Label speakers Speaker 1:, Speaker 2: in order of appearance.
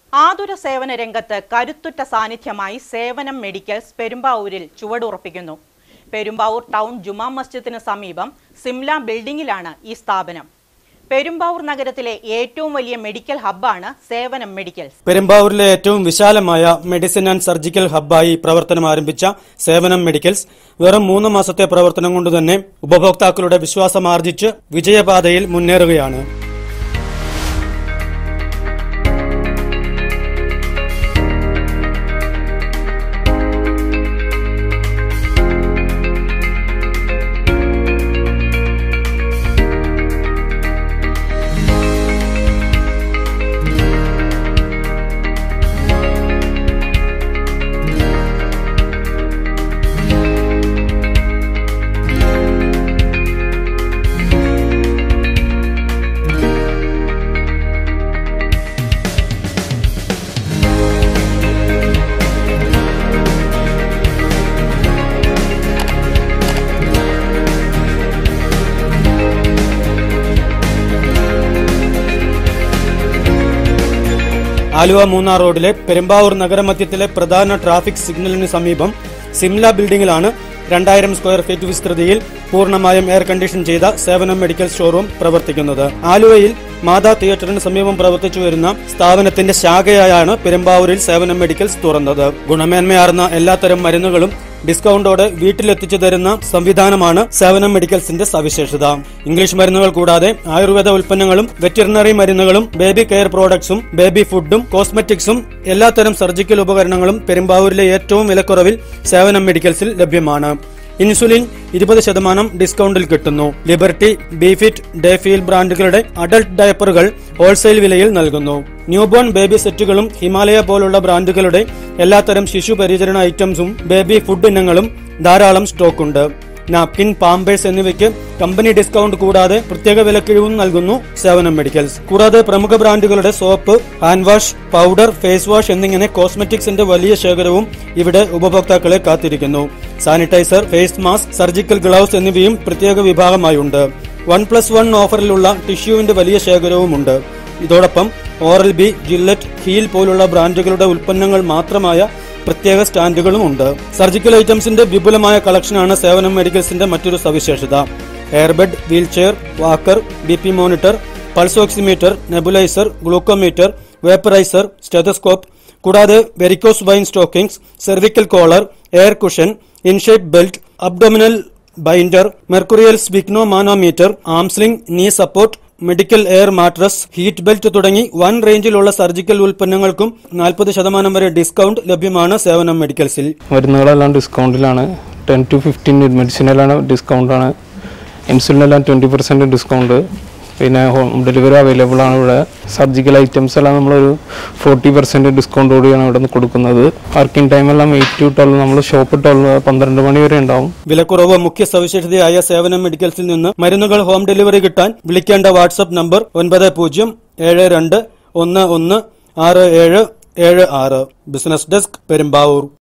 Speaker 1: ആതുര സേവന രംഗത്ത് കരുത്തുറ്റ സാന്നിധ്യമായി സേവനം മെഡിക്കൽസ് പെരുമ്പാവൂരിൽ ചുവടുറപ്പിക്കുന്നു പെരുമ്പാവൂർ ടൗൺ ജുമാ മസ്ജിദിന് സമീപം സിംല ബിൽഡിംഗിലാണ് ഈ സ്ഥാപനം പെരുമ്പാവൂർ നഗരത്തിലെ ഏറ്റവും വലിയ മെഡിക്കൽ ഹബ്ബാണ് സേവനം മെഡിക്കൽസ്
Speaker 2: പെരുമ്പാവൂരിലെ ഏറ്റവും വിശാലമായ മെഡിസിൻ ആൻഡ് സർജിക്കൽ ഹബ്ബായി പ്രവർത്തനം ആരംഭിച്ച സേവനം മെഡിക്കൽസ് വെറും മൂന്ന് മാസത്തെ പ്രവർത്തനം കൊണ്ട് തന്നെ ഉപഭോക്താക്കളുടെ വിശ്വാസം ആർജിച്ച് വിജയപാതയിൽ മുന്നേറുകയാണ് ആലുവ മൂന്നാർ റോഡിലെ പെരുമ്പാവൂർ നഗരമധ്യത്തിലെ പ്രധാന ട്രാഫിക് സിഗ്നലിന് സമീപം സിംല ബിൽഡിംഗിലാണ് രണ്ടായിരം സ്ക്വയർ ഫീറ്റ് വിസ്തൃതിയിൽ പൂർണ്ണമായും എയർ കണ്ടീഷൻ ചെയ്ത സേവനം മെഡിക്കൽ ഷോറൂം പ്രവർത്തിക്കുന്നത് ആലുവയിൽ മാതാ തിയേറ്ററിന് സമീപം പ്രവർത്തിച്ചു വരുന്ന സ്ഥാപനത്തിന്റെ ശാഖയായാണ് പെരുമ്പാവൂരിൽ സേവനം മെഡിക്കൽസ് തുറന്നത് ഗുണമേന്മയാർന്ന എല്ലാത്തരം മരുന്നുകളും ഡിസ്കൗണ്ടോടെ വീട്ടിലെത്തിച്ചു തരുന്ന സംവിധാനമാണ് സേവനം മെഡിക്കൽസിന്റെ സവിശേഷത ഇംഗ്ലീഷ് മരുന്നുകൾ കൂടാതെ ആയുർവേദ ഉൽപ്പന്നങ്ങളും വെറ്ററിനറി മരുന്നുകളും ബേബി കെയർ പ്രോഡക്ട്സും ബേബി ഫുഡും കോസ്മെറ്റിക്സും എല്ലാത്തരം സർജിക്കൽ ഉപകരണങ്ങളും പെരുമ്പാവൂരിലെ ഏറ്റവും വിലക്കുറവിൽ സേവനം മെഡിക്കൽസിൽ ലഭ്യമാണ് ഇൻസുലിൻ ഇരുപത് ശതമാനം ഡിസ്കൗണ്ടിൽ കിട്ടുന്നു ലിബർട്ടി ബീഫിറ്റ് ഡേഫീൽ ബ്രാൻഡുകളുടെ അഡൽട്ട് ഡയപ്പറുകൾ ഹോൾസെയിൽ വിലയിൽ നൽകുന്നു ന്യൂബോൺ ബേബി സെറ്റുകളും ഹിമാലയ പോലുള്ള ബ്രാൻഡുകളുടെ എല്ലാത്തരം ശിശു പരിചരണ ഐറ്റംസും ബേബി ഫുഡ് ഇനങ്ങളും ധാരാളം സ്റ്റോക്കുണ്ട് നാപ്കിൻ പാമ്പേഴ്സ് എന്നിവയ്ക്ക് കമ്പനി ഡിസ്കൗണ്ട് കൂടാതെ പ്രത്യേക വിലക്കിഴിവും നൽകുന്നു സേവനം മെഡിക്കൽസ് കൂടാതെ പ്രമുഖ ബ്രാൻഡുകളുടെ soap hand wash powder face wash എന്നിങ്ങനെ കോസ്മെറ്റിക്സിന്റെ വലിയ ശേഖരവും ഇവിടെ ഉപഭോക്താക്കളെ കാത്തിരിക്കുന്നു sanitiser face mask surgical gloves എന്നിവയും പ്രത്യേക വിഭാഗമായുണ്ട് വൺ പ്ലസ് വൺ ഓഫറിലുള്ള ടിഷ്യൂവിന്റെ വലിയ ശേഖരവുമുണ്ട് ഇതോടൊപ്പം ഓറൽ ബി ജില്ലറ്റ് ഹീൽ പോലുള്ള ബ്രാൻഡുകളുടെ ഉൽപ്പന്നങ്ങൾ മാത്രമായ പ്രത്യേക സ്റ്റാൻഡുകളും ഉണ്ട് സർജിക്കൽ ഐറ്റംസിന്റെ വിപുലമായ കളക്ഷനാണ് സേവനം മെഡിക്കൽസിന്റെ മറ്റൊരു സവിശേഷത airbed wheelchair walker B P monitor pulse oximeter nebuliser glucometer vaporiser stethoscope കൂടാതെ varicose vein stockings cervical collar air cushion in shape belt abdominal binder mercurial sphygmomanometer arm sling knee support medical air mattress heat belt തുടങ്ങി വൻ റേഞ്ചിലുള്ള surgical ഉൽപ്പന്നങ്ങൾക്കും നാൽപ്പത് ശതമാനം വരെ discount ലഭ്യമാണ് സേവനം മെഡിക്കൽസിൽ
Speaker 3: മരുന്നുകളെല്ലാം ഡിസ്കൗണ്ടിലാണ് ടെൻ ടു ഫിഫ്റ്റീൻ മെഡിസിനെല്ലാം ഡിസ്കൗണ്ടാണ് ഇൻസുലിനെല്ലാം ട്വൻറ്റി പെർസെൻറ്റ് ഡിസ്കൗണ്ട് പിന്നെ ഹോം ഡെലിവറി അവൈലബിൾ ആണ് ഇവിടെ സർജിക്കൽ ഐറ്റംസ് എല്ലാം നമ്മളൊരു ഫോർട്ടി പെർസെൻറ്റ് ഡിസ്കൗണ്ടോടെയാണ് ഇവിടെ നിന്ന് കൊടുക്കുന്നത് വർക്കിംഗ് ടൈമെല്ലാം എയ്റ്റ് ടു ട്വൽവ് നമ്മൾ ഷോപ്പ് ട്വൽവ് പന്ത്രണ്ട് മണി വരെ ഉണ്ടാവും
Speaker 2: വിലക്കുറവ് മുഖ്യ സവിശേഷതയായ സേവനം മെഡിക്കൽസിൽ നിന്ന് മരുന്നുകൾ ഹോം ഡെലിവറി കിട്ടാൻ വിളിക്കേണ്ട വാട്സ്ആപ്പ് നമ്പർ ഒൻപത് പൂജ്യം ഏഴ് രണ്ട് ഒന്ന് ഒന്ന് ആറ് ഏഴ് ഏഴ് ആറ് ബിസിനസ് ഡെസ്ക് പെരുമ്പാവൂർ